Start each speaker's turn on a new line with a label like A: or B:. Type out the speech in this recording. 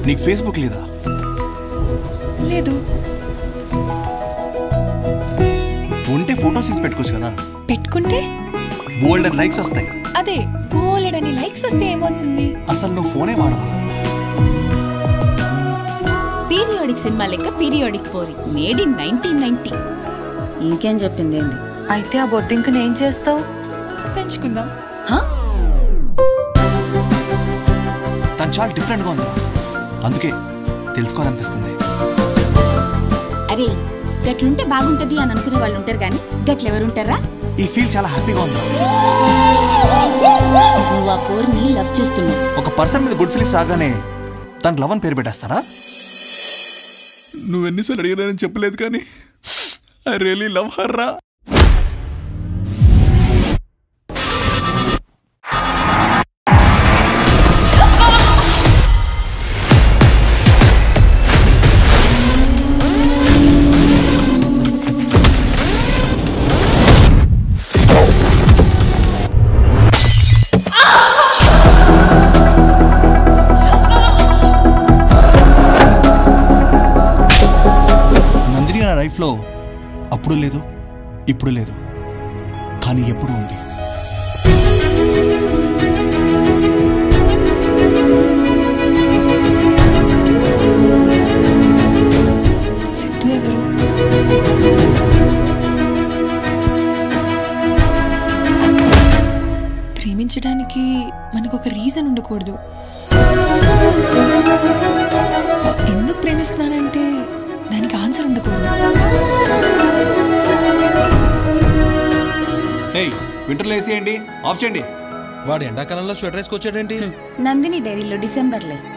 A: నీకు ఫేస్బుక్ లేదా
B: లేదు
A: ఉంటే ఫొటోస్ తీసి పెట్టుకోవచ్చు కదా
B: పెట్టుకుంటే
A: బోల్డ్ అండ్ లైక్స్ వస్తాయి
B: అదే బోలెడని లైక్స్ వస్తే ఏమవుతుంది
A: అసలు నువ్వు ఫోనే వాడవా
C: పీరియాడిక్ సినిమా లెక్క పీరియాడిక్ పోరి మేడ్ ఇన్ నైన్టీన్ నైన్టీ ఇంకేం చెప్పింది ఏంది
D: అయితే ఆ బొద్దింకని ఏం చేస్తావు
B: పెంచుకుందాం
C: హా?
A: తను చాలా డిఫరెంట్గా ఉందా అందుకే తెలుసుకోవాలనిపిస్తుంది
C: అరే గట్లుంటే బాగుంటది అని అనుకునే వాళ్ళు ఉంటారు కానీ గట్లెవరుంటారా
A: ఈ ఫీల్ చాలా హ్యాపీగా ఉందా
C: నువ్వు ఆ పోర్ని లవ్ చేస్తున్నావు
A: ఒక పర్సన్ మీద గుడ్ ఫీలింగ్స్ రాగానే తనకు లవ్ అని పేరు పెట్టేస్తారా నువ్వు ఎన్నిసార్లు అడిగానని చెప్పలేదు కానీ ఐ రియలీ లవ్ హర్ రా నందిని నా లైఫ్లో అప్పుడు లేదు ఇప్పుడు లేదు కానీ ఎప్పుడు ఉంది
B: సిద్ధు ఎవరు ప్రేమించడానికి మనకు ఒక రీజన్ ఉండకూడదు ఎందుకు ప్రేమిస్తున్నానంటే దానికి ఆన్సర్ ఉండకూడదు
A: హే వింటర్లో వేసేయండి ఆఫ్ చేయండి
E: వాడు ఎండాకాలంలో స్వెటర్ వేసుకొచ్చాడేంటి
C: నందిని డైరీలో డిసెంబర్లే